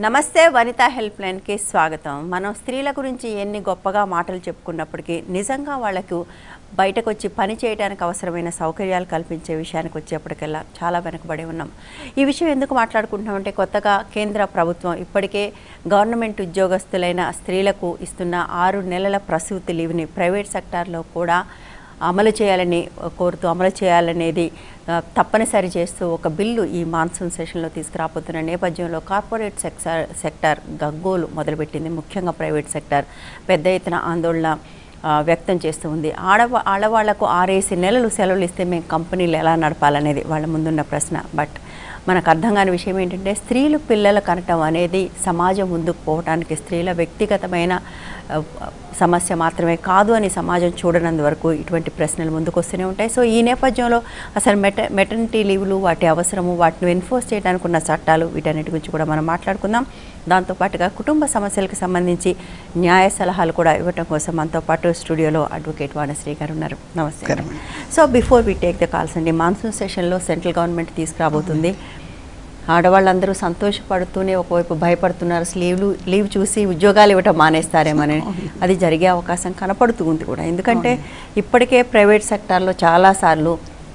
నమస్తే వనిత హెల్ప్ లైన్కి స్వాగతం మనం స్త్రీల గురించి ఎన్ని గొప్పగా మాటలు చెప్పుకున్నప్పటికీ నిజంగా వాళ్లకు బయటకు వచ్చి పని చేయడానికి అవసరమైన సౌకర్యాలు కల్పించే విషయానికి వచ్చేప్పటికల్లా చాలా వెనుకబడి ఉన్నాం ఈ విషయం ఎందుకు మాట్లాడుకుంటున్నామంటే కొత్తగా కేంద్ర ప్రభుత్వం ఇప్పటికే గవర్నమెంట్ ఉద్యోగస్తులైన స్త్రీలకు ఇస్తున్న ఆరు నెలల ప్రసూతి లీవ్ని ప్రైవేట్ సెక్టార్లో కూడా అమలు చేయాలని కోరుతూ అమలు చేయాలనేది ఆ, తప్పనిసరి చేస్తూ ఒక బిల్లు ఈ మాన్సూన్ సెషన్లో తీసుకురాబోతున్న నేపథ్యంలో కార్పొరేట్ సెక్టార్ సెక్టార్ గగ్గోలు మొదలుపెట్టింది ముఖ్యంగా ప్రైవేట్ సెక్టార్ పెద్ద ఎత్తున ఆందోళన ఆ, వ్యక్తం చేస్తూ ఉంది ఆడవా ఆడవాళ్లకు ఆరేసి నెలలు సెలవులు ఇస్తే మేము కంపెనీలు ఎలా నడపాలనేది వాళ్ళ ముందున్న ప్రశ్న బట్ మనకు అర్థం కాని విషయం ఏంటంటే స్త్రీలు పిల్లలు కనటం అనేది సమాజం ముందుకు పోవడానికి స్త్రీల వ్యక్తిగతమైన ఆ, సమస్య మాత్రమే కాదు అని సమాజం చూడనందు వరకు ఇటువంటి ప్రశ్నలు ముందుకు వస్తూనే ఉంటాయి సో ఈ నేపథ్యంలో అసలు మెట మెటర్నిటీ లీవ్లు వాటి అవసరము వాటిని ఎన్ఫోర్స్ చేయడానికి ఉన్న చట్టాలు వీటన్నిటి గురించి కూడా మనం మాట్లాడుకుందాం దాంతోపాటుగా కుటుంబ సమస్యలకు సంబంధించి న్యాయ సలహాలు కూడా ఇవ్వటం కోసం మనతో పాటు స్టూడియోలో అడ్వకేట్ వాణశ్రీ గారు ఉన్నారు నమస్తే so before we take the calls అండి మాన్సూన్ సెషన్లో సెంట్రల్ గవర్నమెంట్ తీసుకురాబోతుంది ఆడవాళ్ళందరూ సంతోషపడుతూనే ఒకవైపు భయపడుతున్నారు అసలు లీవ్లు లీవ్ చూసి ఉద్యోగాలు ఇవ్వటం మానేస్తారేమని అది జరిగే అవకాశం కనపడుతూ ఉంది కూడా ఎందుకంటే ఇప్పటికే ప్రైవేట్ సెక్టార్లో చాలాసార్లు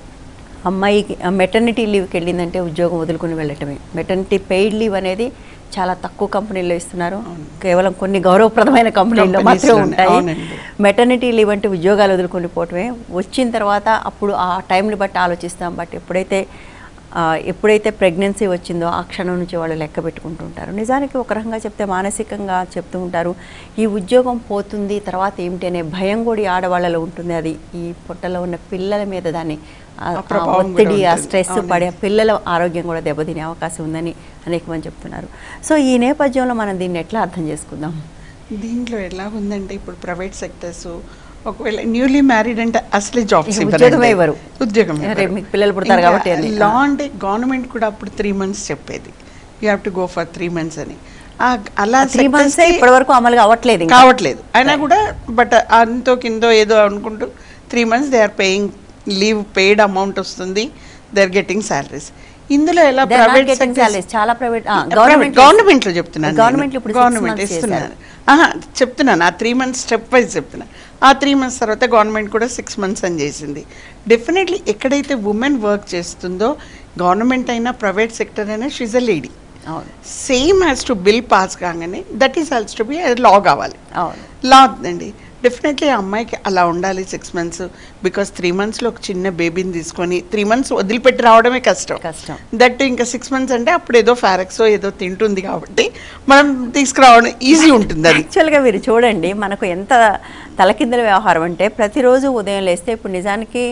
అమ్మాయికి మెటర్నిటీ లీవ్కి వెళ్ళిందంటే ఉద్యోగం వదులుకుని వెళ్ళటమే మెటర్నిటీ పెయిడ్ లీవ్ అనేది చాలా తక్కువ కంపెనీల్లో ఇస్తున్నారు కేవలం కొన్ని గౌరవప్రదమైన కంపెనీల్లో మాత్రం Companies లోనే, ఉంటాయి అవునండి. మెటర్నిటీ లీవ్ అంటే ఉద్యోగాలు వదులుకొని పోవటమే వచ్చిన తర్వాత అప్పుడు ఆ టైంని బట్టి ఆలోచిస్తాం బట్ ఎప్పుడైతే ఆ, ఎప్పుడైతే ప్రెగ్నెన్సీ వచ్చిందో ఆ క్షణం నుంచి వాళ్ళు లెక్క పెట్టుకుంటూ ఉంటారు నిజానికి ఒక రకంగా చెప్తే మానసికంగా చెప్తూ ఉంటారు ఈ ఉద్యోగం పోతుంది తర్వాత ఏమిటి అనే భయం కూడా ఈ ఆడవాళ్ళలో ఉంటుంది అది ఈ పొట్టలో ఉన్న పిల్లల మీద దాన్ని ఆ- ఆ ఆ ప్రభావం కూడా ఒత్తిడి ఆ ఉంటుంది. స్ట్రెస్ అవునండి. పడే పిల్లల ఆరోగ్యం కూడా దెబ్బతినే అవకాశం ఉందని అనేక మంది చెప్తున్నారు సో ఈ నేపథ్యంలో మనం దీన్ని ఎట్లా అర్థం చేసుకుందాం దీంట్లో ఎలా ఉందంటే ఇప్పుడు ప్రైవేట్ సెక్టర్స్ ఒకవేళ న్యూలీ మ్యారీడ్ అంటే అసలే జాబ్స్ ఇక ఉద్యోగమే ఇవ్వరు. ఉద్యోగం రేపు మీకు పిల్లలు పుడతారు కాబట్టి అని. లా అంటే గవర్నమెంట్ కూడా అప్పుడు త్రీ మంత్స్ చెప్పేది you have to go for three months అని ఆ, అలా త్రీ మంత్స్ sectors కి ఇప్పటి వరకు అమలు అవ్వట్లేదు ఇంకా. కావట్లేదు అయినా కూడా బట్ అంతో కిందో ఏదో అనుకుంటూ three months they are paying leave paid amount వస్తుంది దే ఆర్ గెటింగ్ సాలరీస్ ఇందులో ఎలా They are not private getting salaries. చాలా ప్రైవేట్ గవర్నమెంట్ గవర్నమెంట్ లో చెప్తున్నాను గవర్నమెంట్ ఇప్పుడు గవర్నమెంట్ ఇస్తున్నాను ఆహా, చెప్తున్నాను ఆ త్రీ మంత్స్ స్టెప్ వైజ్ చెప్తున్నాను ఆ త్రీ మంత్స్ తర్వాత గవర్నమెంట్ కూడా సిక్స్ మంత్స్ అని చేసింది డెఫినెట్లీ ఎక్కడైతే ఉమెన్ వర్క్ చేస్తుందో గవర్నమెంట్ అయినా ప్రైవేట్ సెక్టర్ అయినా షీజ్ అ లేడీ అవును same has to bill pass కాగానే that is also to be law కావాలి అవును లా అండి డెఫినెట్లీ ఆ అమ్మాయికి అలా ఉండాలి సిక్స్ మంత్స్ బికాస్ త్రీ మంత్స్లో ఒక చిన్న బేబీని తీసుకొని త్రీ మంత్స్ వదిలిపెట్టి రావడమే కష్టం కష్టం. దట్ ఇంకా సిక్స్ మంత్స్ అంటే అప్పుడు ఏదో ఫారెక్సో ఏదో తింటుంది కాబట్టి మనం తీసుకురావడం ఈజీ ఉంటుంది అది యాక్చువల్గా మీరు చూడండి మనకు ఎంత తలకిందల వ్యవహారం అంటే ప్రతిరోజు ఉదయం లేస్తే ఇప్పుడు నిజానికి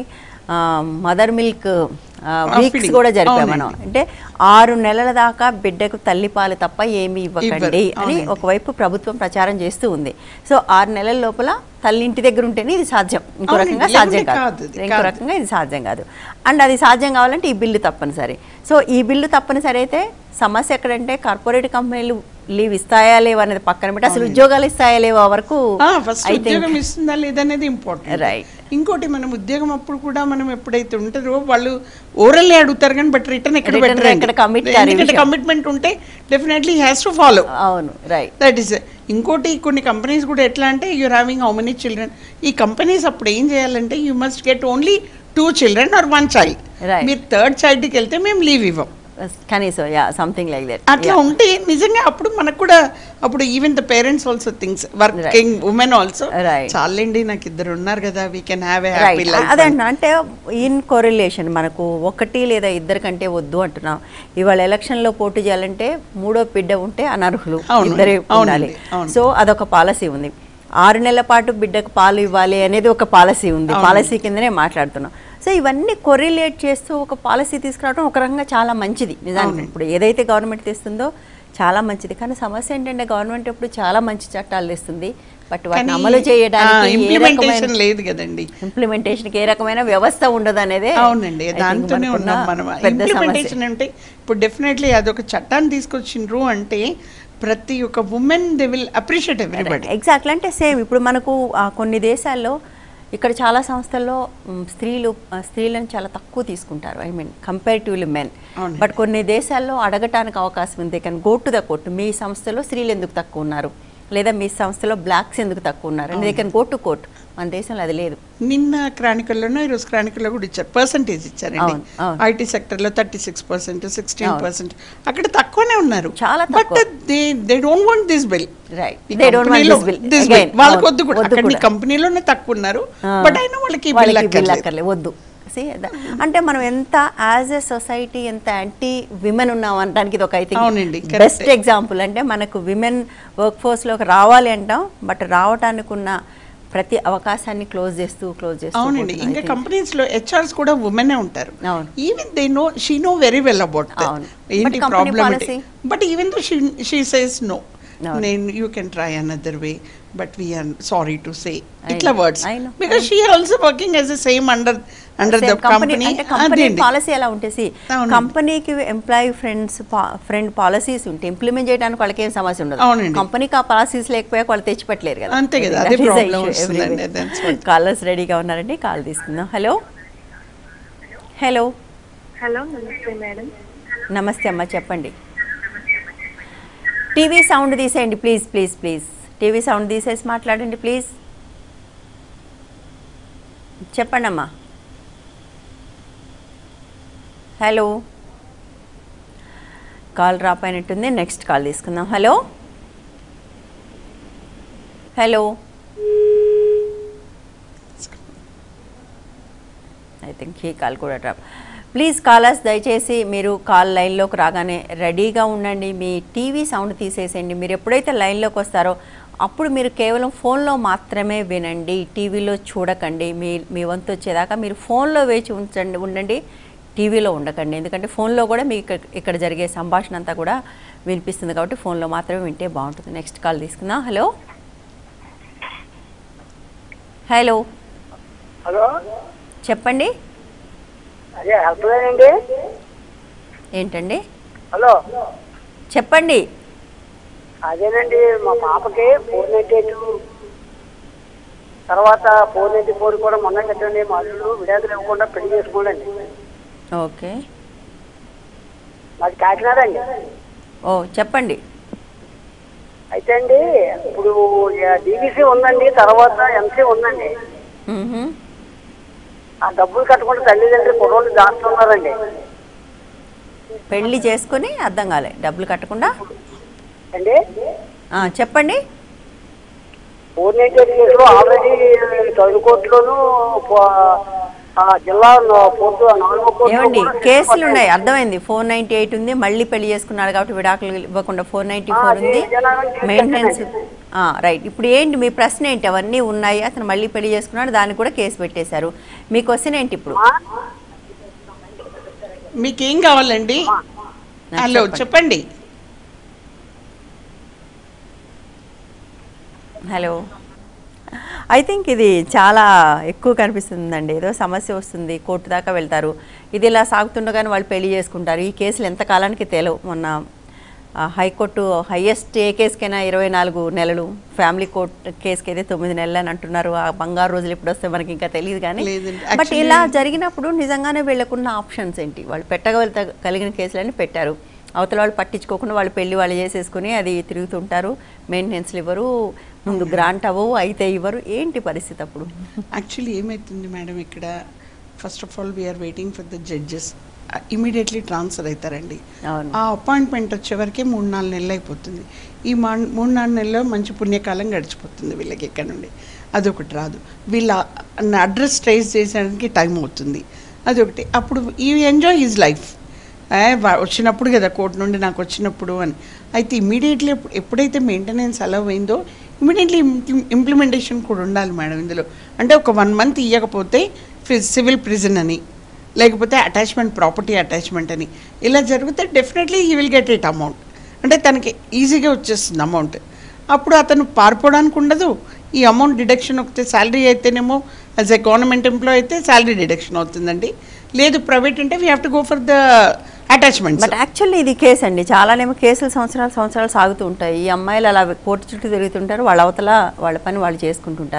మదర్ మిల్క్ వీక్స్ feeding. కూడా జరిపాం మనం అవునండి. అంటే ఆరు నెలల దాకా బిడ్డకు తల్లిపాలు తప్ప ఏమీ ఇవ్వకండి ఇవ్వరు. అని అవునండి. ఒకవైపు ప్రభుత్వం ప్రచారం చేస్తూ ఉంది సో ఆరు నెలల లోపల తల్లి ఇంటి దగ్గర ఉంటేనే ఇది సాధ్యం ఇంకో అవునండి. రకంగా లేకుంటే సాధ్యం కాదు కాదు ఇది, ఇంకో కాదు. రకంగా ఇది సాధ్యం కాదు అండ్ అది సాధ్యం కావాలంటే ఈ బిల్లు తప్పనిసరి సో ఈ బిల్లు తప్పనిసరి అయితే సమస్య ఎక్కడంటే కార్పొరేట్ కంపెనీలు లీవ్ ఇస్తాయా లేవా అనేది పక్కన పెట్టి అసలు ఉద్యోగాలు ఇస్తాయా లేవా వరకు ఫస్ట్ I think- ఉద్యోగం ఇస్తుందా లేదనేది ఇంపార్టెంట్ Right. ఇంకోటి మనం ఉద్యోగం అప్పుడు కూడా మనం ఎప్పుడైతే ఉంటారో వాళ్ళు ఓరల్లీ అడుగుతారు కానీ బట్ రిటర్న్ ఎక్కడ Written పెట్టరు ఎక్కడ commit కారు ఈ ఎందుకంటే విషయం. కమిట్మెంట్ ఉంటే డెఫినెట్లీ హ్యాస్ టు ఫాలో అవును రైట్ దట్ ఈస్ ఇంకోటి కొన్ని కంపెనీస్ కూడా ఎట్లా అంటే you're having how many children ఈ కంపెనీస్ అప్పుడు ఏం చేయాలంటే you must get only two children or one child Right. మీరు థర్డ్ చైల్డ్కి వెళ్తే మేము లీవ్ ఇవ్వం కనీసం యా సంథింగ్ లైక్ దట్ అట్లా ఉంటే నిజంగా అప్పుడు మనకు కూడా అప్పుడు even the parents also things working women also Right. చాలండి నాకు ఇద్దరు ఉన్నారు కదా we can have a right happy life అదే అంటున్నా. అంటే ఇన్ కొరిలేషన్ మనకు ఒకటి లేదా ఇద్దరు కంటే వద్దు అంటున్నాం ఇవాళ ఎలక్షన్లో పోటీ చేయాలంటే మూడో బిడ్డ ఉంటే అనర్హులు అవును, ఇద్దరే అవునండి, ఉండాలి అవును. సో అదొక పాలసీ ఉంది ఆరు నెలల పాటు బిడ్డకు పాలు ఇవ్వాలి అనేది ఒక పాలసీ ఉంది అవును. పాలసీ కిందనే మాట్లాడుతున్నాం సో ఇవన్నీ కొరిలేట్ చేస్తూ ఒక పాలసీ తీసుకురావడం ఒక రకంగా చాలా మంచిది నిజానికి అవునండి. ఇప్పుడు ఏదైతే గవర్నమెంట్ తెస్తుందో చాలా మంచిది కానీ సమస్య ఏంటంటే గవర్నమెంట్ ఎప్పుడు చాలా మంచి చట్టాలు తెస్తుంది బట్ వాటిని అమలు చేయడానికి ఏ ఇంప్లిమెంటేషన్ రకమైన లేదు కదండి ఇంప్లిమెంటేషన్కి ఏ రకమైన వ్యవస్థ ఉండదు అనేది అవునండి దాంతోనే ఉన్నాం మనం పెద్ద సమస్య ఇంప్లిమెంటేషన్ అంటే ఇప్పుడు డెఫినెట్లీ అదొక చట్టాన్ని తీసుకొచ్చిండ్రు అంటే ప్రతి ఒక్క women they will appreciate everybody exactly అంటే సేమ్ ఇప్పుడు మనకు ఆ, కొన్ని దేశాల్లో ఇక్కడ చాలా సంస్థల్లో మ్, స్త్రీలు ఆ, స్త్రీలను చాలా తక్కువ తీసుకుంటారు ఐ మీన్ కంపారిటివ్లీ మెన్ అవునండి. బట్ కొన్ని దేశాల్లో అడగటానికి అవకాశం ఉంది కానీ గో టు ద కోర్టు మీ సంస్థలో స్త్రీలు ఎందుకు తక్కువ ఉన్నారు లేదా మీ సంస్థలో బ్లాక్స్ ఎందుకు తక్కువ ఉన్నారు and they can go to court మన దేశంలో అది లేదు నిన్న క్రానికల్లోనూ ఈరోజు క్రానికల్లో కూడా ఇచ్చారు పర్సంటేజ్ ఇచ్చారండి అవును, అవును. ఐటీ సెక్టర్లో thirty six percent sixteen percent అక్కడ తక్కువనే ఉన్నారు చాలా బట్ తక్కువ. They they don't want this bill right they don't want this bill this bill వాళ్ళకి వద్దు కూడా అక్కడ నీ కంపెనీలోనే తక్కువ ఉన్నారు బట్ అయినా వాళ్ళకి ఈ బిల్ వాళ్ళకి బిల్ అక్కర్లేదు అక్కర్లేదు వద్దు See, ద- అంటే మనం ఎంత యాజ్ ఎ సొసైటీ ఎంత యాంటీ విమెన్ ఉన్నాం అనడానికి ఇది ఒక ఐ అవునండి, థింక్ correct. బెస్ట్ ఎగ్జాంపుల్ అంటే మనకు విమెన్ వర్క్ ఫోర్స్లోకి రావాలి అంటాం బట్ రావటానికి ఉన్న ప్రతి అవకాశాన్ని క్లోజ్ చేస్తూ క్లోజ్ చేస్తూ అవునండి పోతున్నాం, I ఇంకా think. కంపెనీస్ లో హెచ్ఆర్స్ కూడా ఉమెనే ఉంటారు అవును. Even they know she know very well about అవును. ఏంటి But company problem policy? But even though she says no అవును. నేను you can try another way but we are sorry to say I ఇట్లా know, words I know, because she also working as the same under under the Same company- company అంటే company policy ఎలా ఉంటుంది అవునండి. కంపెనీకి employee friends friend policies ఉంటే implement చేయడానికి వాళ్ళకి ఏం సమస్య ఉండదు అవునండి. కంపెనీకి ఆ పాలసీస్ లేకపోతే వాళ్ళు తెచ్చిపెట్టలేరు కదా అంతే కదా, అదే problem వస్తుందండి, that's what. కాలర్స్ రెడీగా ఉన్నారండి కాల్ తీసుకుందాం హలో హలో హలో నమస్తే మేడం నమస్తే అమ్మా చెప్పండి టీవీ సౌండ్ తీసేయండి please please please TV sound తీసేసి మాట్లాడండి ప్లీజ్ చెప్పండి అమ్మా హలో కాల్ రాపోయినట్టుంది నెక్స్ట్ కాల్ తీసుకుందాం హలో హలో ఐ థింక్ ఈ కాల్ కూడా డ్రాప్ ప్లీజ్ కాలర్స్ దయచేసి మీరు కాల్ లైన్లోకి రాగానే రెడీగా ఉండండి మీ టీవీ సౌండ్ తీసేసేయండి మీరు ఎప్పుడైతే లైన్లోకి వస్తారో అప్పుడు మీరు కేవలం ఫోన్లో మాత్రమే వినండి టీవీలో చూడకండి మీ మీ వంతు వచ్చేదాకా మీరు ఫోన్లో వేచి ఉంచండి ఉండండి టీవీలో ఉండకండి ఎందుకంటే ఫోన్లో కూడా మీకు ఇక్కడ- ఇక్కడ జరిగే సంభాషణ అంతా కూడా వినిపిస్తుంది కాబట్టి ఫోన్లో మాత్రమే వింటే బాగుంటుంది నెక్స్ట్ కాల్ తీసుకుందాం హలో హలో హలో చెప్పండి అదే హెల్ప్ అండి ఏంటండి హలో చెప్పండి అదేనండి మా పాపకి ఫోర్ నైన్టీ ఎయిట్ తర్వాత ఫోర్ నైన్టీ ఫోర్ కూడా మొన్న కట్టండి మా అల్లుడు విడాకులు ఇవ్వకుండా పెళ్లి చేసుకోండి ఓకే మాది కాకినాడ అండి ఓ చెప్పండి అయితే అండి ఇప్పుడు డీబీసీ ఉందండి తర్వాత ఎంసీ ఉందండి మ్హూ. ఆ డబ్బులు కట్టకుండా తల్లిదండ్రులు కుర్రోళ్ళు దాస్తున్నారండి పెళ్లి చేసుకుని అర్థం కాలే డబ్బులు కట్టకుండా అండి ఆ, చెప్పండి ఫోర్ నైన్టీ ఎయిట్ కేసులో ఆల్రెడీ తొలి కోర్టులోను ఆ జిల్లా కోర్టు నాలుగో కోర్టులో ఏమండి కూడా కేసులు ఉన్నాయి అర్థమైంది ఫోర్ నైంటీ ఎయిట్ ఉంది మళ్ళీ పెళ్లి చేసుకున్నాడు కాబట్టి విడాకులు ఇవ్వకుండా ఫోర్ నైంటీ ఆ, ఫోర్ అది ఉంది జనాలను మెయింటెనెన్స్ తీసుకెళ్ళండి. రైట్ ఇప్పుడు ఏంటి మీ ప్రశ్న ఏంటి అవన్నీ ఉన్నాయి అతను మళ్ళీ పెళ్లి చేసుకున్నాడు దానికి కూడా కేసు పెట్టేశారు మీ క్వశ్చన్ ఏంటి ఇప్పుడు మీకేం కావాలండి నాకు హలో చెప్పండి. చెప్పండి హలో ఐ థింక్ ఇది చాలా ఎక్కువ కనిపిస్తుందండి ఏదో సమస్య వస్తుంది కోర్టు దాకా వెళ్తారు ఇది ఇలా సాగుతుండగానే వాళ్ళు పెళ్లి చేసుకుంటారు ఈ కేసులు ఎంత కాలానికి తెలియవు మొన్న ఆ, హైకోర్టు హైయెస్ట్ ఏ కేసుకైనా ఇరవై నాలుగు నెలలు ఫ్యామిలీ కోర్ట్ కేసుకి అయితే తొమ్మిది నెలలు అని అంటున్నారు ఆ బంగారు రోజులు ఎప్పుడు వస్తే మనకి ఇంకా తెలియదు కానీ లేదండి. బట్ Actually- ఇలా జరిగినప్పుడు నిజంగానే వీళ్ళకున్న ఆప్షన్స్ ఏంటి వాళ్ళు పెట్టగల కలిగిన కేసులన్నీ పెట్టారు అవతల వాళ్ళు పట్టించుకోకుండా వాళ్ళు పెళ్లి వాళ్ళు చేసేసుకుని అది తిరుగుతుంటారు మెయింటెనెన్స్లు ఇవ్వరు ముందు గ్రాంట్ అవ్వవు అయితే ఇవ్వరు ఏంటి పరిస్థితి అప్పుడు యాక్చువల్లీ ఏమవుతుంది మేడం ఇక్కడ first of all we are waiting for the judges immediately transfer అవుతారండి అవును ఆ అపాయింట్మెంట్ వచ్చే వరకే మూడు నాలుగు నెలలు అయిపోతుంది ఈ మా మూడు నాలుగు నెలల్లో మంచి పుణ్యకాలం గడిచిపోతుంది వీళ్ళకి ఇక్కడ నుండి అదొకటి రాదు వీళ్ళ అడ్రస్ ట్రేస్ చేసేదానికి టైం అవుతుంది అదొకటి అప్పుడు ఈ ఎంజాయ్ ఈజ్ లైఫ్ వచ్చినప్పుడు కదా కోర్టు నుండి నాకు వచ్చినప్పుడు అని అయితే ఇమీడియట్లీ ఎప్పుడైతే మెయింటెనెన్స్ అలవ్ అయిందో ఇమీడియట్లీ ఇంప్లిమెంటేషన్ కూడా ఉండాలి మేడం ఇందులో అంటే ఒక వన్ మంత్ ఇవ్వకపోతే సివిల్ ప్రిజన్ అని లేకపోతే అటాచ్మెంట్ ప్రాపర్టీ అటాచ్మెంట్ అని ఇలా జరిగితే డెఫినెట్లీ ఈ విల్ గెట్ ఇట్ అమౌంట్ అంటే తనకి ఈజీగా వచ్చేస్తుంది అమౌంట్ అప్పుడు అతను పారిపోవడానికి ఉండదు ఈ అమౌంట్ డిడక్షన్ ఒకటి శాలరీ అయితేనేమో యాజ్ ఎ గవర్నమెంట్ ఎంప్లాయ్ అయితే శాలరీ డిడక్షన్ అవుతుందండి లేదు ప్రైవేట్ అంటే we have to go for the attachments but actually ఇది కేసు అండి చాలానేమో కేసులు సంవత్సరాలు సంవత్సరాలు సాగుతూ ఉంటాయి ఈ అమ్మాయిలు అలా కోర్టు చుట్టూ తిరుగుతుంటారు వాళ్ళ అవతల వాళ్ళ పని వాళ్ళు చేసుకుంటుంటారు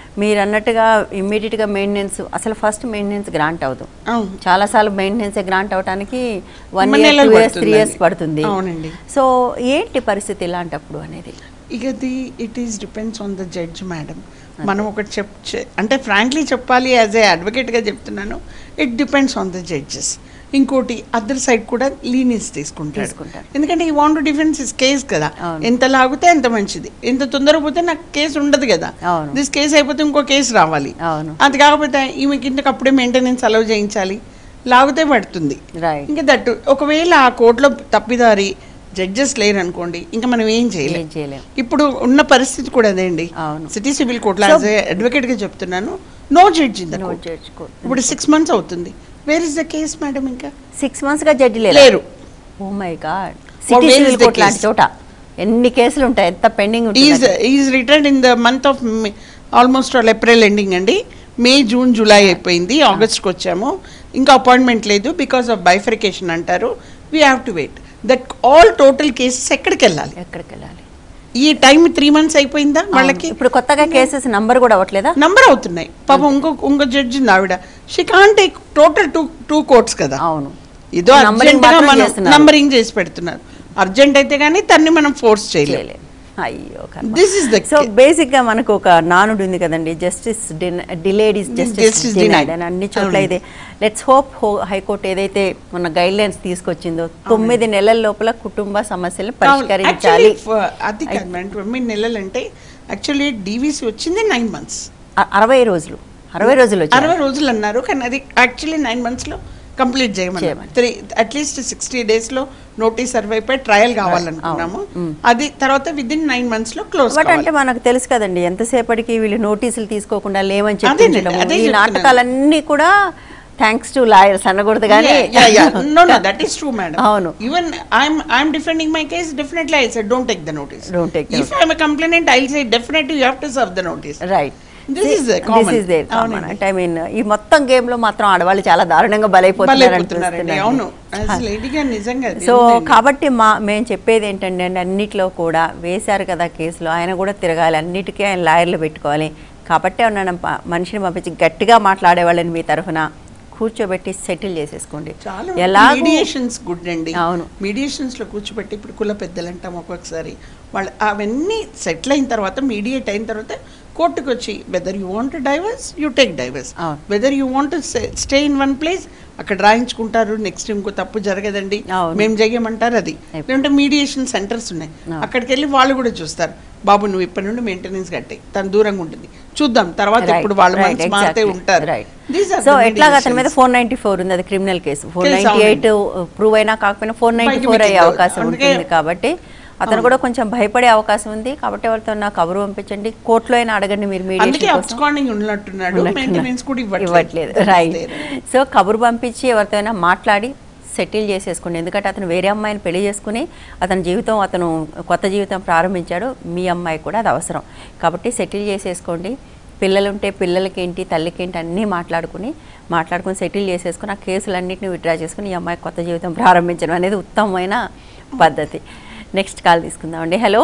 మీరు అన్నట్టుగా ఇమ్మీడియట్గా మెయింటెనెన్స్ అసలు ఫస్ట్ మెయింటెనెన్స్ గ్రాంట్ అవుతుంది అవును చాలాసార్లు మెయింటెనెన్స్ గ్రాంట్ అవడానికి వన్ కొన్ని ఇయర్ నెలలు టూ ఇయర్స్ త్రీ ఇయర్స్ పడుతుందండి. పడుతుంది అవునండి. సో ఏంటి పరిస్థితి ఇలాంటప్పుడు అనేది ఇక the it is depends on the judge madam మనం ఒకటి చెప్ చె- అంటే ఫ్రాంక్లీ చెప్పాలి యాజ్ ఏ అడ్వకేట్గా చెప్తున్నాను it depends on the judges ఇంకోటి అదర్ సైడ్ కూడా లీనియన్స్ తీసుకుంటాడు తీసుకుంటారు. ఎందుకంటే ఈ వాంట్ డిఫెన్స్ ఇస్ కేస్ కదా అవును. ఎంత లాగితే అంత మంచిది ఎంత తొందరగా పోతే నాకు కేసు ఉండదు కదా అవును. దిస్ కేసు అయిపోతే ఇంకో కేసు రావాలి అవును అది కాకపోతే ఈమెకి ఇంతకు అప్పుడే మెయింటెనెన్స్ అలౌ చేయించాలి లాగితే పడుతుంది రైట్ ఇంకా దట్టు ఒకవేళ ఆ కోర్టులో తప్పిదారి జడ్జెస్ లేరు అనుకోండి ఇంకా మనం ఏం చేయలేం ఏం చేయలేం ఇప్పుడు ఉన్న పరిస్థితి కూడా అదే అండి అవును. సిటీ సివిల్ కోర్టులో So- యాజ్ అడ్వకేట్ గా చెప్తున్నాను no judge in the no court judge ఇప్పుడు సిక్స్ మంత్స్ అవుతుంది where is the case madam ఇంకా సిక్స్ మంత్స్ గా జడ్జి లేరు లేరు oh my God Or city where is civil the court లాంటి case? చోట ఎన్ని కేసులు ఉంటాయి ఎంత పెండింగ్ ఈజ్ ఉంటుంది is return in the month of almost all April ending అండి మే జూన్ జూలై అయిపోయింది ఆగస్ట్కి వచ్చాము ఇంకా అపాయింట్మెంట్ లేదు బికాస్ ఆఫ్ బైఫరికేషన్ అంటారు we have to wait that all total cases ఎక్కడికి వెళ్ళాలి ఎక్కడికి వెళ్ళాలి ఈ టైం త్రీ మంత్స్ అయిపోయిందా వాళ్ళకి అవును. ఇప్పుడు కొత్తగా కేసెస్ నంబర్ కూడా అవ్వట్లేదా నంబర్ అవుతున్నాయి పాపం ఇంకో ఇంకో జడ్జి ఉంది ఆవిడ she can take total two two courts కదా అవును ఇదో Numbering అర్జెంట్ గా మాత్రం మనం చేస్తున్నారు. నంబరింగ్ చేసి పెడుతున్నారు అర్జెంట్ అయితే కానీ తన్ని మనం ఫోర్స్ చేయలేము చేయలేం. అయ్యో This is the so case. Basic గా మనకు ఒక నానుడు ఉంది కదండి justice delayed is justice Justice denied denied. అని అన్ని చోట్ల అవును. ఇది లెట్స్ హోప్ హైకోర్టు ఏదైతే మన గైడ్ లైన్స్ తీసుకొచ్చిందో తొమ్మిది నెలల లోపల కుటుంబ సమస్యలను పరిష్కరించాలి Actually, for- అది కాదు మేడం తొమ్మిది నెలలు అంటే యాక్చువల్లీ డీవీసీ వచ్చింది నైన్ మంత్స్ అ- అరవై రోజులు అరవై రోజులు వచ్చాయి అరవై రోజులు అన్నారు కానీ అది యాక్చువల్లీ నైన్ మంత్స్ లో కంప్లీట్ చేయమని చేయమని. త్రీ అట్లీస్ట్ సిక్స్టీ డేస్ లో నోటీస్ సర్వ్ అయిపోయి ట్రయల్ కావాలనుకున్నాము అది తర్వాత విత్ ఇన్ నైన్ మంత్స్ లో క్లోజ్ బట్ అంటే మనకు తెలుసు కదండి ఎంతసేపటికి వీళ్ళు నోటీసులు తీసుకోకుండా లేవని అదేనండి, చెప్పించడం అదే ఈ చెప్తున్నాను. నాటకాలన్నీ కూడా థ్యాంక్స్ టు లాయర్స్ అనకూడదు కానీ no no that is true madam అవును. even i'm i'm defending my case definitely i said don't take the notice Don't take the if i'm a complainant i'll say definitely you have to serve the notice right This is a common. This is there common అవునండి. అంటే I mean ఈ మొత్తం game లో మాత్రం ఆడవాళ్ళు చాలా దారుణంగా బలైపోతున్నారు బలైపోతున్నారండి అవును యాజ్ లేడీగా నిజంగా అది సో ఉందండి. కాబట్టి మా మేము చెప్పేది ఏంటంటే అండి అన్నిట్లో కూడా వేశారు కదా కేసులో ఆయన కూడా తిరగాలి అన్నిటికీ ఆయన లాయర్లు పెట్టుకోవాలి కాబట్టి ఉన్నాను మనిషిని పంపించి గట్టిగా మాట్లాడే వాళ్ళని మీ తరఫున కూర్చోబెట్టి సెటిల్ చేసేసుకోండి చాలా ఎలా మీడియేషన్స్ గుడ్ అండి అవును. మీడియేషన్స్ లో కూర్చోబెట్టి ఇప్పుడు కుల పెద్దలు అంటాం ఒక్కొక్కసారి వాళ్ళు అవన్నీ సెటిల్ అయిన తర్వాత మీడియేట్ అయిన తర్వాత కోర్టుకు వచ్చి whether you want divorce you take divorce అవును. Whether you want stay in one place అక్కడ రాయించుకుంటారు నెక్స్ట్ ఇంకో తప్పు జరగదండి అవును. మేము చెయ్యమంటారు అది అయిపోయింది. లేదంటే మీడియేషన్ సెంటర్స్ ఉన్నాయి అవును. అక్కడికి వెళ్ళి వాళ్ళు కూడా చూస్తారు బాబు నువ్వు ఇప్పటి నుండి మెయింటెనెన్స్ కట్టే తను దూరంగా ఉంటుంది చూద్దాం తర్వాత Right, ఇప్పుడు వాళ్ళ right, మనసు మారితే exactly, ఉంటారు right. These are so the ఎట్లాగ అతని మీద mediations. ఫోర్ నైన్టీ ఫోర్ ఉంది అది criminal case four Case ninety eight అవునండి. ప్రూవ్ అయినా కాకపోయినా ఫోర్ నైన్టీ పైకి ఫోర్ అయ్యే మీకు అవకాశం అందుకే- ఉంటుంది కాబట్టి అతను కూడా కొంచెం భయపడే అవకాశం ఉంది కాబట్టి ఎవరితో నాకు కబురు పంపించండి కోర్టులో అయినా అడగండి మీరు అందుకే మీడియేషన్ కోసం అబ్స్కాండింగ్ ఉన్నట్టున్నాడు ఉన్నట్టున్నా- మెయింటెనెన్స్ కూడా ఇవ్వట్లేదు రైట్ సో కబురు పంపించి ఎవరితోనైనా మాట్లాడి సెటిల్ చేసేసుకోండి ఎందుకంటే అతను వేరే అమ్మాయిని పెళ్లి చేసుకుని అతని జీవితం అతను కొత్త జీవితం ప్రారంభించాడు మీ అమ్మాయి కూడా అది అవసరం కాబట్టి సెటిల్ చేసేసుకోండి పిల్లలుంటే పిల్లలకేంటి తల్లికేంటి అన్నీ మాట్లాడుకుని మాట్లాడుకుని సెటిల్ చేసేసుకుని ఆ కేసులన్నింటినీ విత్డ్రా చేసుకుని ఈ అమ్మాయి కొత్త జీవితం ప్రారంభించడం అనేది ఉత్తమమైన పద్ధతి నెక్స్ట్ కాల్ తీసుకుందామండి హలో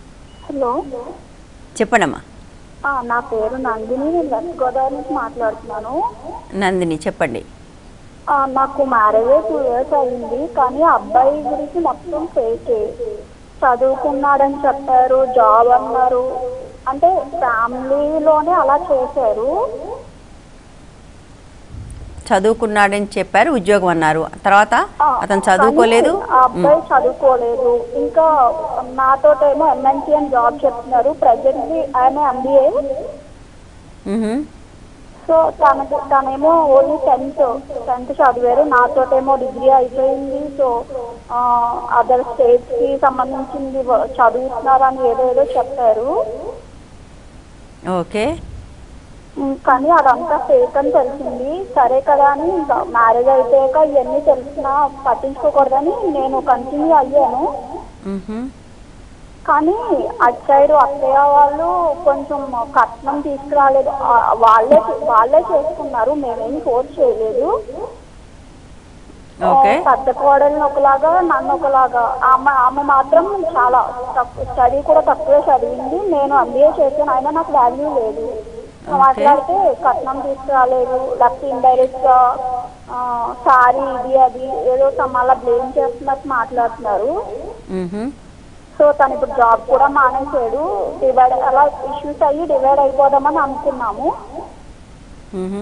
హలో చెప్పండమ్మా ఆ, నా పేరు నందిని నేను వెస్ట్ గోదావరి నుంచి మాట్లాడుతున్నాను నందిని చెప్పండి ఆ, నాకు మ్యారేజ్ టూ ఇయర్స్ అయింది కానీ అబ్బాయి గురించి మొత్తం ఫేకే చదువుకున్నాడని చెప్పారు జాబ్ అన్నారు అంటే ఫ్యామిలీలోనే అలా చేశారు చదువుకున్నాడని చెప్పారు ఉద్యోగం అన్నారు తర్వాత ఆ, అతను చదువుకోలేదు కానీ ఆ అబ్బాయి చదువుకోలేదు ఇంకా నాతోటేమో ఎంఎన్సీ అని జాబ్ చెప్తున్నారు ప్రజెంట్లీ ఆయన ఎంబీఏ మ్మ్హమ్. సో తనకు తనేమో ఓన్లీ టెన్త్ టెన్త్ చదివారు నాతోటేమో డిగ్రీ అయిపోయింది సో అదర్ స్టేట్స్ కి సంబంధించింది వ- చదువుతున్నారని ఏదో ఏదో చెప్పారు ఓకే ఉమ్, కానీ అదంతా ఫేక్ అని తెలిసింది సరే కదా అని ఇంకా మ్యారేజ్ అయిపోయాక ఇవన్నీ తెలిసినా పట్టించుకోకూడదని నేను కంటిన్యూ అయ్యాను మ్మ్హమ్. కానీ అటు సైడ్ అత్తయ్య వాళ్ళు కొంచెం కట్నం తీసుకురాలేదు ఆ, వాళ్ళే వాళ్ళే చేసుకున్నారు మేమేం ఫోర్స్ చేయలేదు ఓకే ఆ, పెద్ద కోడల్ని ఒకలాగా నన్ను ఒకలాగా ఆమె ఆమె మాత్రం చాలా తక్కువ స్టడీ కూడా తక్కువే చదివింది నేను ఎంబీఏ చేశాను అయినా నాకు వాల్యూ లేదు మాట్లాడితే కట్నం తీసుకురాలేదు లేకపోతే ఇండైరెక్ట్ గా సారీ ఇది అది ఏదో మళ్ళీ బ్లేమ్ చేస్తున్నట్టు మాట్లాడుతున్నారు మ్హూ. సో తను ఇప్పుడు జాబ్ కూడా మానేసాడు డివైడ్ అలా ఇష్యూస్ అయ్యి డివైడ్ అయిపోదామని అనుకున్నాము మ్హూ.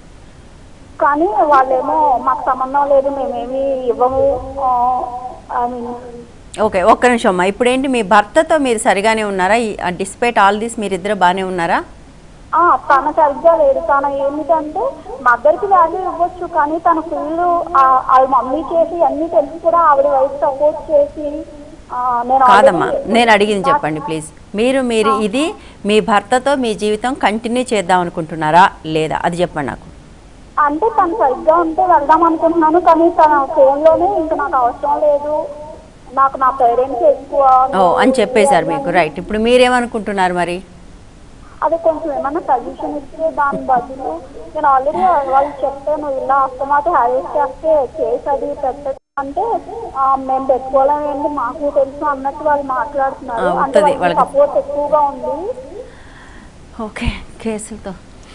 కానీ వాళ్ళేమో మాకు సంబంధం లేదు మేమేమి ఇవ్వము ఐ మీన్ ఓకే ఒక్క నిమిషం అమ్మా ఇప్పుడేంటి మీ భర్తతో మీరు సరిగానే ఉన్నారా డిస్పైట్ ఆల్ దిస్ మీరిద్దరు బాగానే ఉన్నారా ఆ, తన సరిగ్గా లేదు తన ఏమిటంటే మదర్కి వాల్యూ ఇవ్వచ్చు కానీ తన ఫుల్ వాళ్ళ మమ్మీ చేసి అన్ని తెలిసి కూడా ఆవిడ వైపు సపోర్ట్ చేసి ఆ, నేను కాదమ్మా already- నేను అడిగింది చెప్పండి ప్లీజ్ మీరు మీరు ఇది మీ భర్తతో మీ జీవితం కంటిన్యూ చేద్దాం అనుకుంటున్నారా లేదా అది చెప్పండి నాకు అంటే తను సరిగ్గా ఉంటే వెళ్దాం అనుకుంటున్నాను కానీ తన ఫోన్లోనే ఇంకా నాకు అవసరం లేదు నాకు నా పేరెంట్స్ ఎక్కువ ఓ అని చెప్పేశారు మీకు రైట్ ఇప్పుడు మీరేమనుకుంటున్నారు మరి అది కొంచెం ఏమన్నా సజెషన్ ఇస్తే దాని బదులు నేను ఆల్రెడీ వాళ్ళు చెప్పాను ఇలా అస్తమాత హ్యారేజ్ చేస్తే కేసు అది పెట్టదు అంటే ఆ, మేము పెట్టుకోలేమేంటి మాకు తెలుసు అన్నట్టు వాళ్ళు మాట్లాడుతున్నారు ఆ, అంటే ఉంటది వాళ్ళకి. సపోర్ట్ ఎక్కువగా ఉంది ఓకే కేసులతో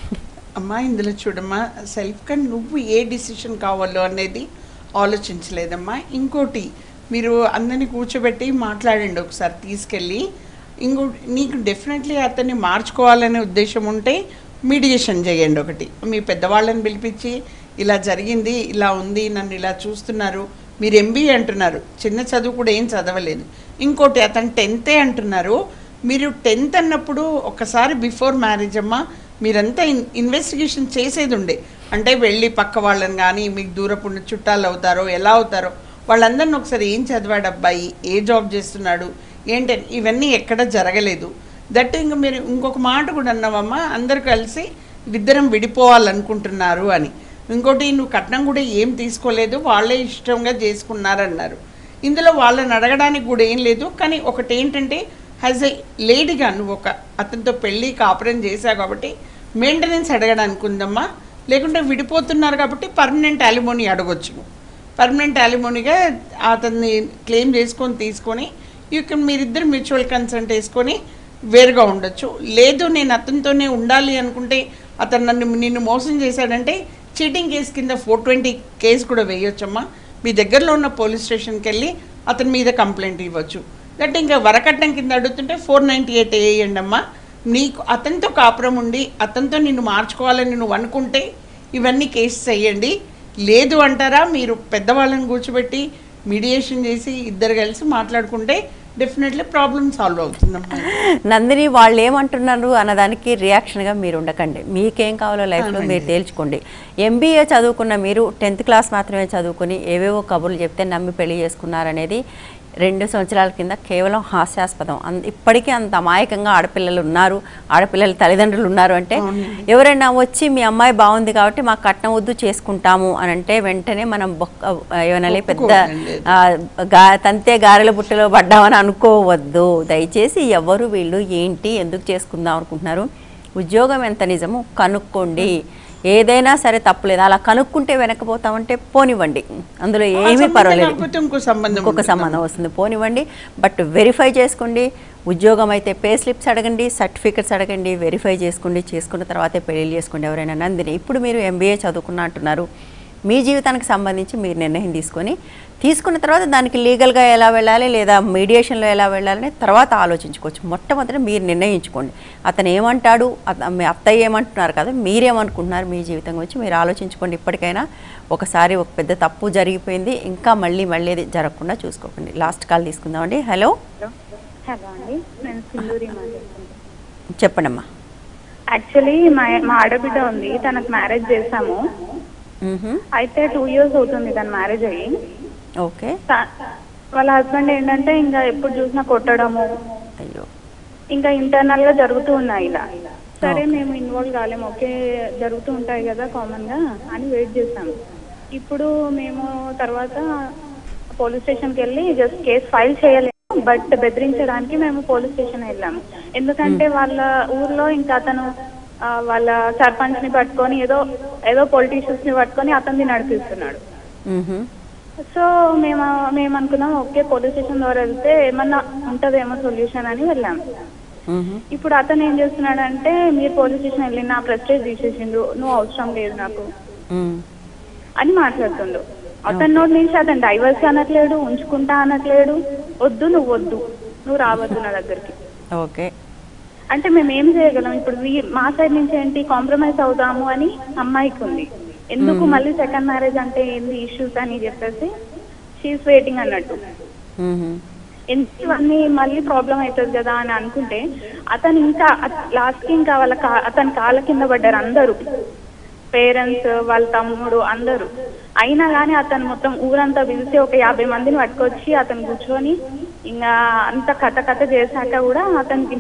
అమ్మా ఇందులో చూడమ్మా సెల్ఫ్ గా నువ్వు ఏ డిసిషన్ కావాలో అనేది ఆలోచించలేదమ్మా ఇంకోటి మీరు అందరిని కూర్చోబెట్టి మాట్లాడండి ఒకసారి తీసుకెళ్ళి ఇంకో నీకు డెఫినెట్లీ అతన్ని మార్చుకోవాలనే ఉద్దేశం ఉంటే మీడియేషన్ చేయండి ఒకటి మీ పెద్దవాళ్ళని పిలిపించి ఇలా జరిగింది ఇలా ఉంది నన్ను ఇలా చూస్తున్నారు మీరు ఎంబీఏ అంటున్నారు చిన్న చదువు కూడా ఏం చదవలేదు ఇంకోటి అతను టెన్తే అంటున్నారు మీరు టెన్త్ అన్నప్పుడు ఒకసారి బిఫోర్ మ్యారేజ్ అమ్మా మీరంతా ఇన్ ఇన్వెస్టిగేషన్ చేసేది ఉండే అంటే వెళ్ళి పక్క వాళ్ళని కానీ మీకు దూరపు ఉన్న చుట్టాలు అవుతారో ఎలా అవుతారో వాళ్ళందరిని ఒకసారి ఏం చదివాడు అబ్బాయి ఏ జాబ్ చేస్తున్నాడు ఏంటని ఇవన్నీ ఎక్కడ జరగలేదు దట్ ఇంక మీరు ఇంకొక మాట కూడా అన్నావమ్మా అందరు కలిసి ఇద్దరం విడిపోవాలనుకుంటున్నారు అని ఇంకోటి నువ్వు కట్నం కూడా ఏం తీసుకోలేదు వాళ్ళే ఇష్టంగా చేసుకున్నారన్నారు ఇందులో వాళ్ళని అడగడానికి కూడా ఏం లేదు కానీ ఒకటి ఏంటంటే యాజ్ ఎ లేడీగా నువ్వు ఒక అతనితో పెళ్ళి కాపురం చేశావు కాబట్టి మెయింటెనెన్స్ అడగడానికి ఉందమ్మా లేకుంటే విడిపోతున్నారు కాబట్టి పర్మనెంట్ అలిమోనీ అడగొచ్చు పర్మనెంట్ అలిమోనీగా అతన్ని క్లెయిమ్ చేసుకొని తీసుకొని యూ కెన్ మీరిద్దరు మ్యూచువల్ కన్సెంట్ వేసుకొని వేరుగా ఉండొచ్చు లేదు నేను అతనితోనే ఉండాలి అనుకుంటే అతను నన్ను నిన్ను మోసం చేశాడంటే చీటింగ్ కేసు కింద ఫోర్ ట్వంటీ కేసు కూడా వేయొచ్చమ్మా మీ దగ్గరలో ఉన్న పోలీస్ స్టేషన్కి వెళ్ళి అతని మీద కంప్లైంట్ ఇవ్వచ్చు అంటే ఇంకా వరకట్నం కింద అడుగుతుంటే ఫోర్ నైంటీ ఎయిట్ వేయండి అమ్మా నీకు అతనితో కాపురం ఉండి అతనితో నిన్ను మార్చుకోవాలని నువ్వు అనుకుంటే ఇవన్నీ కేసెస్ వేయండి లేదు అంటారా మీరు పెద్దవాళ్ళని కూర్చోబెట్టి మీడియేషన్ చేసి ఇద్దరు కలిసి మాట్లాడుకుంటే డెఫినెట్లీ ప్రాబ్లం సాల్వ్ అవుతుందమ్మా నందిని వాళ్ళు ఏమంటున్నారు అన్నదానికి రియాక్షన్గా మీరు ఉండకండి మీకేం కావాలో లైఫ్లో మీరు తేల్చుకోండి ఎంబీఏ చదువుకున్న మీరు టెన్త్ క్లాస్ మాత్రమే చదువుకుని ఏవేవో కబుర్లు చెప్తే నమ్మి పెళ్లి చేసుకున్నారనేది రెండు సంవత్సరాల కింద కేవలం హాస్యాస్పదం అంత ఇప్పటికీ అంత అమాయకంగా ఆడపిల్లలు ఉన్నారు ఆడపిల్లల తల్లిదండ్రులు ఉన్నారు అంటే ఎవరైనా వచ్చి మీ అమ్మాయి బాగుంది కాబట్టి మాకు కట్నం వద్దు చేసుకుంటాము అని అంటే వెంటనే మనం బొక్క ఏమనాలి పెద్ద ఒప్పుకోవద్దండి. ఆ, గా తంతే గారెల బుట్టలో పడ్డామని అనుకోవద్దు దయచేసి ఎవరు వీళ్ళు ఏంటి ఎందుకు చేసుకుందాం అనుకుంటున్నారు ఉద్యోగం ఎంత నిజము కనుక్కోండి ఏదైనా సరే తప్పులేదు అలా కనుక్కుంటే వెనకపోతామంటే పోనివ్వండి అందులో ఆ ఏమీ సంబంధం పర్వాలేదు కాకపోతే ఇంకో సంబంధం ఇంకొక ఉంటుంది. సంబంధం వస్తుంది పోనివ్వండి బట్ వెరిఫై చేసుకోండి ఉద్యోగం అయితే పే స్లిప్స్ అడగండి సర్టిఫికెట్స్ అడగండి వెరిఫై చేసుకోండి చేసుకున్న తర్వాతే పెళ్లి చేసుకోండి ఎవరైనా నందిని ఇప్పుడు మీరు ఎంబీఏ చదువుకున్నా అంటున్నారు మీ జీవితానికి సంబంధించి మీరు నిర్ణయం తీసుకొని తీసుకున్న తర్వాత దానికి లీగల్గా ఎలా వెళ్ళాలి లేదా మీడియేషన్లో ఎలా వెళ్ళాలని తర్వాత ఆలోచించుకోవచ్చు మొట్టమొదటి మీరు నిర్ణయించుకోండి అతను ఏమంటాడు అత- మీ అత్తయ్య ఏమంటున్నారు కదా మీరేమనుకుంటున్నారు మీ జీవితం గురించి మీరు ఆలోచించుకోండి ఇప్పటికైనా ఒకసారి ఒక పెద్ద తప్పు జరిగిపోయింది ఇంకా మళ్ళీ మళ్ళీ అది జరగకుండా చూసుకోకండి లాస్ట్ కాల్ తీసుకుందామండి హలో హలో అండి నేను సింధూరి మాట్లాడుతున్నాను చెప్పండి అమ్మా యాక్చువల్లీ మా మా ఆడబిడ్డ ఉంది తనకు మ్యారేజ్ చేశాము మ్హూ. అయితే టూ ఇయర్స్ అవుతుంది తన మ్యారేజ్ అయ్యి ఓకే త- వాళ్ళ హస్బెండ్ ఏంటంటే ఇంకా ఎప్పుడు చూసినా కొట్టడము అయ్యో ఇంకా ఇంటర్నల్ గా జరుగుతూ ఉన్నాయి ఇలా సరే మేము ఇన్వాల్వ్ కాలేము ఓకే జరుగుతూ ఉంటాయి కదా కామన్ గా అని వెయిట్ చేసాము ఇప్పుడు మేము తర్వాత పోలీస్ స్టేషన్కి వెళ్ళి జస్ట్ కేసు ఫైల్ చేయలేము బట్ బెదిరించడానికి మేము పోలీస్ స్టేషన్ వెళ్ళాము ఎందుకంటే వాళ్ళ ఊర్లో ఇంకా అతను ఆ, వాళ్ళ సర్పంచ్ ని పట్టుకొని ఏదో ఏదో పొలిటీషియన్స్ ని పట్టుకొని అతన్ని నడిపిస్తున్నాడు మ్హూ. సో మేము మేము అనుకున్నాం ఓకే పోలీస్ స్టేషన్ ద్వారా వెళ్తే ఏమన్నా ఉంటదేమో సొల్యూషన్ అని వెళ్ళాము ఇప్పుడు అతను ఏం చేస్తున్నాడంటే మీరు పోలీస్ స్టేషన్ వెళ్ళి నా ప్రెస్టేజ్ తీసేసిండ్రు నువ్వు అవసరం లేదు నాకు ఉమ్. అని మాట్లాడుతుండు అతని నోటి నుంచి అతను డైవర్స్ అనట్లేడు ఉంచుకుంటా అనట్లేడు వద్దు నువ్వు వద్దు నువ్వు రావద్దు నా దగ్గరికి ఓకే అంటే మేము ఏం చేయగలం ఇప్పుడు వీ- మా సైడ్ నుంచి ఏంటి కాంప్రమైజ్ అవుదాము అని అమ్మాయికి ఉంది ఎందుకు మళ్ళీ సెకండ్ మ్యారేజ్ అంటే ఏంది ఇష్యూస్ అని చెప్పేసి షీఈస్ వెయిటింగ్ అన్నట్టు మ్మ్. ఎందుకు ఇవన్నీ మళ్ళీ ప్రాబ్లం అవుతుంది కదా అని అనుకుంటే అతను ఇంకా లాస్ట్ కి ఇంకా వాళ్ళ కా- అతని కాళ్ళ కింద పడ్డారు అందరూ పేరెంట్స్ వాళ్ళ తమ్ముడు అందరూ అయినా కానీ అతను మొత్తం ఊరంతా పిలిచి ఒక యాభై మందిని పట్టుకొచ్చి అతను కూర్చొని ఇంకా అంత కథ కథ చేశాక కూడా అతనికి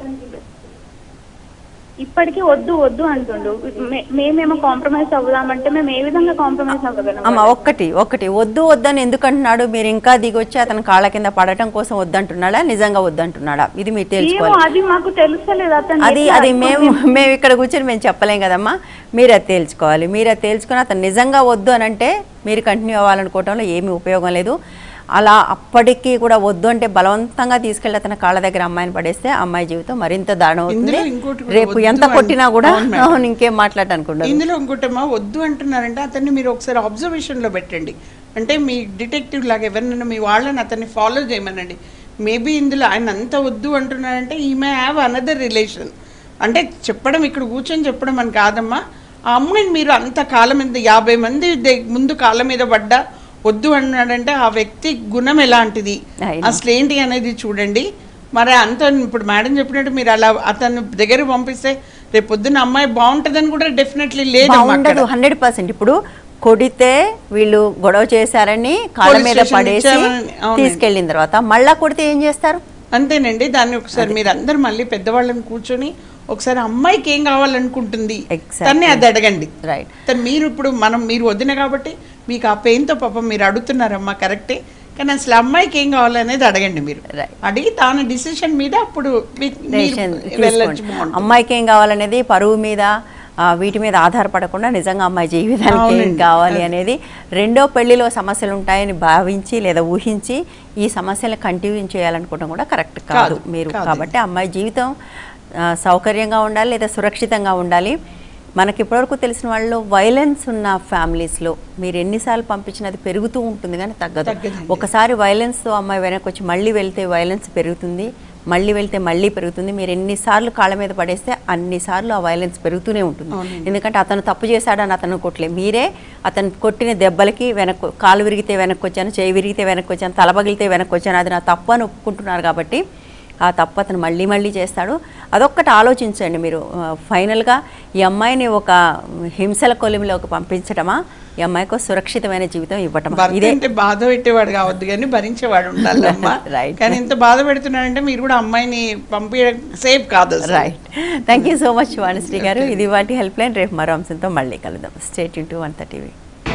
ఇప్పటికీ వద్దు వద్దు అంటుండు మే- మేమేమో కాంప్రమైజ్ అవుదామంటే మేము ఏ విధంగా కాంప్రమైజ్ అవ్వగలం అమ్మ ఒక్కటి ఒక్కటి వద్దు వద్దని ఎందుకు అంటున్నాడు మీరు ఇంకా దిగొచ్చి అతను కాళ్ళ కింద పడటం కోసం వద్దంటున్నాడా నిజంగా వద్దంటున్నాడా ఇది మీరు ఏమో తెలుసుకోవాలి అది మాకు తెలుసలేదు అతను అది ఎట్లా అది మేము మేము ఇక్కడ కూర్చొని మేము చెప్పలేం కదమ్మా మీరు అది తేల్చుకోవాలి మీరు అది తేల్చుకొని అతను నిజంగా వద్దు అని అంటే మీరు కంటిన్యూ అవ్వాలనుకోవటంలో ఏమీ ఉపయోగం లేదు అలా అప్పటికి కూడా వద్దు అంటే బలవంతంగా తీసుకెళ్ళి అతని కాళ్ళ దగ్గర అమ్మాయిని పడేస్తే అమ్మాయి జీవితం మరింత దారుణం అవుతుంది ఇందులో ఇంకోటి కూడా రేపు వద్దు ఎంత అని- కొట్టినా కూడా అవును మేడం. అవును ఇంకేం మాట్లాడనుకుంటారు ఇందులో ఇంకోటమ్మా వద్దు అంటున్నారంటే అతన్ని మీరు ఒకసారి అబ్జర్వేషన్లో పెట్టండి అంటే మీ డిటెక్టివ్ లాగా ఎవరినైనా మీ వాళ్ళని అతన్ని ఫాలో చేయమనండి మేబీ ఇందులో ఆయన అంత వద్దు అంటున్నారంటే ఈ మే హ్యావ్ అనదర్ రిలేషన్ అంటే చెప్పడం ఇక్కడ కూర్చొని చెప్పడం అని కాదమ్మా ఆ అమ్మాయిని మీరు అంత కాలం మీద యాభై మంది దే- ముందు కాళ్ళ మీద పడ్డా వద్దు అన్నాడంటే ఆ వ్యక్తి గుణం ఎలాంటిది I know. అసలు ఏంటి అనేది చూడండి మరి అంత ఇప్పుడు మేడం చెప్పినట్టు మీరు అలా అతను దగ్గర పంపిస్తే రేపు పొద్దున్న అమ్మాయి బాగుంటుందని కూడా డెఫినెట్లీ లేదు బాగుండదు హండ్రెడ్ పర్సెంట్ ఇప్పుడు కొడితే వీళ్ళు గొడవ చేశారని కాళ్ళ Police మీద station పడేసి ఇచ్చామని- అవునండి. తీసుకెళ్ళిన తర్వాత మళ్ళా కొడితే ఏం చేస్తారు అంతేనండి దాన్ని ఒకసారి మీరు అందరు మళ్ళీ పెద్దవాళ్ళని కూర్చొని ఒకసారి అమ్మాయికి ఏం కావాలనుకుంటుంది Exactly. తన్ని అది అడగండి రైట్ తను మీరు ఇప్పుడు మనం మీరు వదిన కాబట్టి మీకు ఆ పెయిన్తో పాపం మీరు అడుగుతున్నారమ్మా కరెక్టే కానీ అసలు అమ్మాయికి ఏం కావాలనేది అడగండి మీరు Right. అడిగి తాను డిసిషన్ మీద అప్పుడు మీ- మీరు డెసిషన్ వెళ్ళొచ్చు తీసుకోండి బాగుంటుంది. అమ్మాయికి ఏం కావాలనేది పరువు మీద ఆ, వీటి మీద ఆధారపడకుండా నిజంగా అమ్మాయి జీవితానికి ఏం అవునండి. కావాలి అనేది రెండో పెళ్లిలో సమస్యలు ఉంటాయని భావించి లేదా ఊహించి ఈ సమస్యలను కంటిన్యూ చేయాలనుకోవడం కూడా కరెక్ట్ కాదు కాదు, మీరు కాదు. కాబట్టి అమ్మాయి జీవితం ఆ, సౌకర్యంగా ఉండాలి లేదా సురక్షితంగా ఉండాలి మనకి ఇప్పటివరకు తెలిసిన వాళ్ళు వైలెన్స్ ఉన్న ఫ్యామిలీస్లో మీరు ఎన్నిసార్లు పంపించినా అది పెరుగుతూ ఉంటుంది కానీ తగ్గదు తగ్గదండి. ఒకసారి వైలెన్స్తో అమ్మాయి వెనక్కి వచ్చి మళ్ళీ వెళ్తే వైలెన్స్ పెరుగుతుంది మళ్ళీ వెళ్తే మళ్ళీ పెరుగుతుంది మీరు ఎన్నిసార్లు కాళ్ళ మీద పడేస్తే అన్నిసార్లు ఆ వైలెన్స్ పెరుగుతూనే ఉంటుంది ఎందుకంటే అతను తప్పు చేశాడని అతను కొట్టలే మీరే అతను కొట్టిన దెబ్బలకి వెనక్కు కాలు విరిగితే వెనక్కి వచ్చాను చేయి విరిగితే వెనక్కి వచ్చాను తల పగిలితే వెనక్కి వచ్చాను అది నా తప్పు అని ఒప్పుకుంటున్నారు కాబట్టి ఆ తప్పు అతను మళ్ళీ మళ్ళీ చేస్తాడు అదొక్కటి ఆలోచించండి మీరు ఆ, ఫైనల్గా ఈ అమ్మాయిని ఒక హింసల కొలిమిలోకి పంపించటమా ఈ అమ్మాయికి ఒక సురక్షితమైన జీవితం ఇవ్వటమా భర్త ఇదే అంటే బాధ పెట్టేవాడు కావద్దు కానీ భరించేవాడు ఉండాలమ్మా Right. కానీ ఇంత బాధ పెడుతున్నాడంటే మీరు కూడా అమ్మాయిని పంపించడం సేఫ్ కాదు అసలు. Right thank you so much Vanisri garu ఇది వాటి హెల్ప్ లైన్ రేపు మరో అంశంతో మళ్ళీ కలుద్దాం స్టేట్ ఇంటూ వన్ థర్టీవీ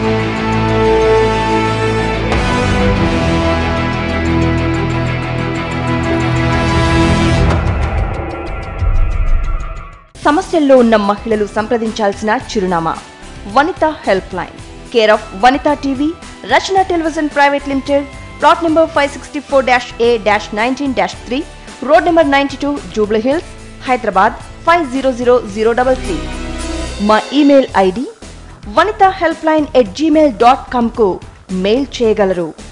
సమస్యల్లో ఉన్న మహిళలు సంప్రదించాల్సిన చిరునామా Vanitha help line care of Vanitha TV Rachana television private limited plot number five sixty four dash A dash nineteen dash three road number ninety two Jubilee Hills Hyderabad five zero zero zero double three మా email ID Vanitha help line at Gmail dot కామ్కు mail చేయగలరు